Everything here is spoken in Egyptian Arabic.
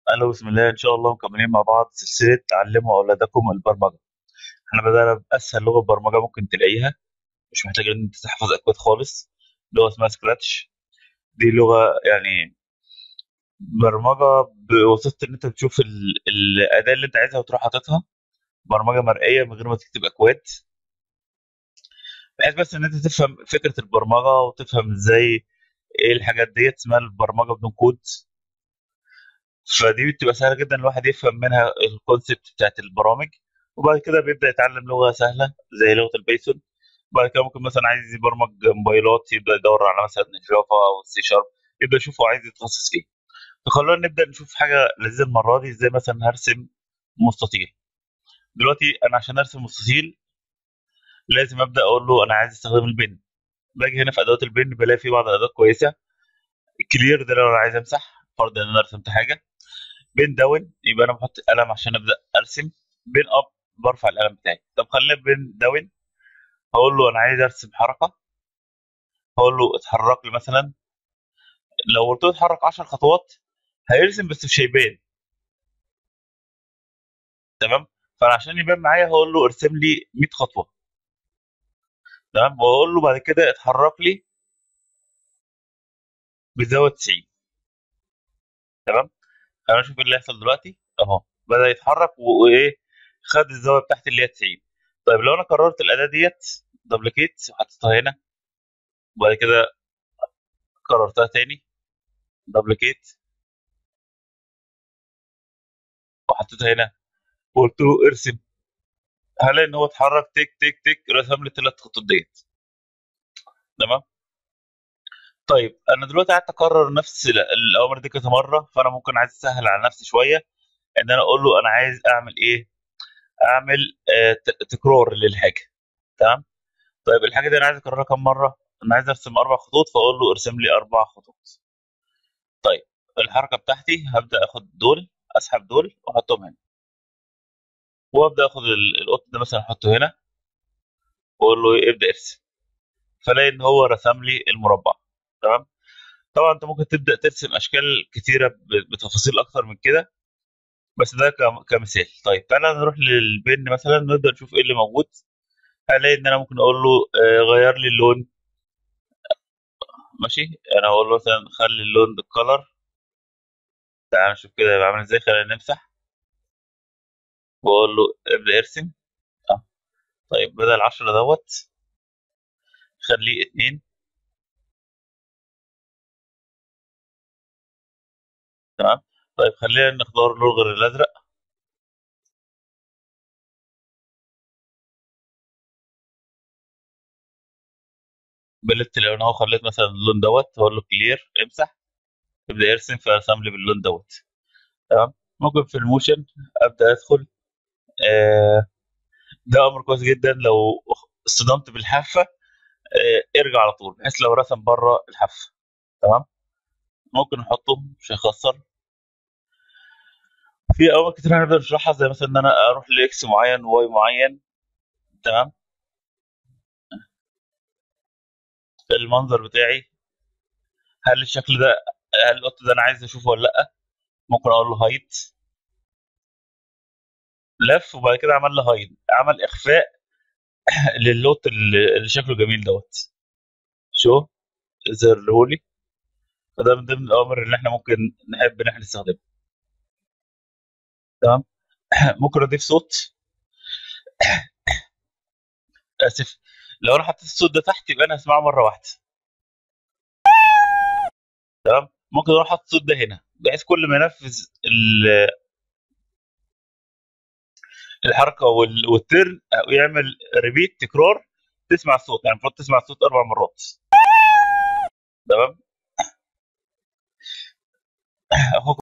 ألو بسم الله إن شاء الله مكملين مع بعض سلسلة علموا أولادكم البرمجة احنا بدأنا بأسهل لغة برمجة ممكن تلاقيها مش محتاج إن أنت تحفظ أكواد خالص لغة اسمها سكراتش دي لغة يعني برمجة بواسطة إن أنت بتشوف ال- الأداة اللي أنت عايزها وتروح حاططها برمجة مرئية من غير ما تكتب أكواد بحيث بس إن أنت تفهم فكرة البرمجة وتفهم إزاي إيه الحاجات ديت اسمها البرمجة بدون كود فدي بتبقى سهلة جدا الواحد يفهم منها الكونسيبت بتاعت البرامج وبعد كده بيبدأ يتعلم لغة سهلة زي لغة البايثون بعد كده ممكن مثلا عايز يبرمج موبايلات يبدأ يدور على مثلا جافا أو السي شارب يبدأ يشوف هو عايز يتخصص فيه فخلونا نبدأ نشوف حاجة لذيذة المرة دي ازاي مثلا هرسم مستطيل دلوقتي أنا عشان أرسم مستطيل لازم أبدأ أقول له أنا عايز أستخدم البن باجي هنا في أدوات البن بلاقي في بعض الأدوات كويسة كلير ده لو أنا عايز أمسح فرض إن أنا رسمت حاجة بين داون يبقى انا بحط قلم عشان ابدا ارسم بين اب برفع القلم بتاعي طب خلينا بين داون هقول له انا عايز ارسم حركه هقول له اتحرك لي مثلا لو قلت له اتحرك 10 خطوات هيرسم بس مش هيبان تمام فانا عشان يبان معايا هقول له ارسم لي 100 خطوه تمام واقول له بعد كده اتحرك لي بزاويه 90 تمام خلينا نشوف ايه اللي هيحصل دلوقتي اهو بدا يتحرك و- وايه خد الزاويه بتاعتي اللي هي 90 طيب لو انا كررت الاداه ديت دبليكيت وحطيتها هنا وبعد كده كررتها تاني دبليكيت وحطيتها هنا وقلت له ارسم هلاقي ان هو اتحرك تك تك تك رسم لي الثلاث خطوط ديت تمام طيب انا دلوقتي قعدت اكرر نفس ال- الاوامر دي كذا مره فانا ممكن عايز اسهل على نفسي شويه ان انا اقول له انا عايز اعمل ايه اعمل آه ت- تكرار للحاجه تمام طيب الحاجه دي انا عايز اكررها كم مره انا عايز ارسم اربع خطوط فاقول له ارسم لي اربع خطوط طيب الحركه بتاعتي هبدا اخد دول اسحب دول واحطهم هنا وابدا اخد ال- القط ده مثلا احطه هنا واقول له إيه، ابدا ارسم فلاقي ان هو رسم لي المربع تمام طبعا انت ممكن تبدا ترسم اشكال كتيره ب- بتفاصيل اكتر من كده بس ده كم- كمثال طيب تعالى نروح للبن مثلا نبدا نشوف ايه اللي موجود هلاقي ان انا ممكن اقول له آه، غير لي اللون ماشي انا اقول له مثلا خلي اللون بالكلر تعال نشوف كده هيبقى عامل ازاي خلينا نمسح واقول له ابدا ارسم اه طيب بدل 10 دوت خليه اتنين تمام طيب خلينا نختار لون غير الازرق بلت لو انا هو خليت مثلا اللون دوت هقول له كلير امسح ابدا ارسم فرسم لي باللون دوت تمام ممكن في الموشن ابدا ادخل آه ده امر كويس جدا لو اصطدمت بالحافه آه ارجع على طول بحيث لو رسم بره الحافه تمام ممكن نحطه مش هيخسر في اوامر كتير هنقدر نشرحها زي مثلا ان انا اروح لاكس معين وواي معين تمام المنظر بتاعي هل الشكل ده هل القط ده انا عايز اشوفه ولا لا ممكن اقول له هايد لف وبعد كده عمل لي هايد عمل اخفاء للوت اللي اللي شكله جميل دوت شو زرهولي فده من ضمن الاوامر اللي احنا ممكن نحب ان احنا نستخدمها تمام ممكن اضيف صوت اسف لو انا حطيت الصوت ده تحت يبقى انا هسمعه مره واحده تمام ممكن اروح احط الصوت ده هنا بحيث كل ما ينفذ ال- الحركه وال- والترن او يعمل ريبيت تكرار تسمع الصوت يعني المفروض تسمع الصوت اربع مرات تمام اهو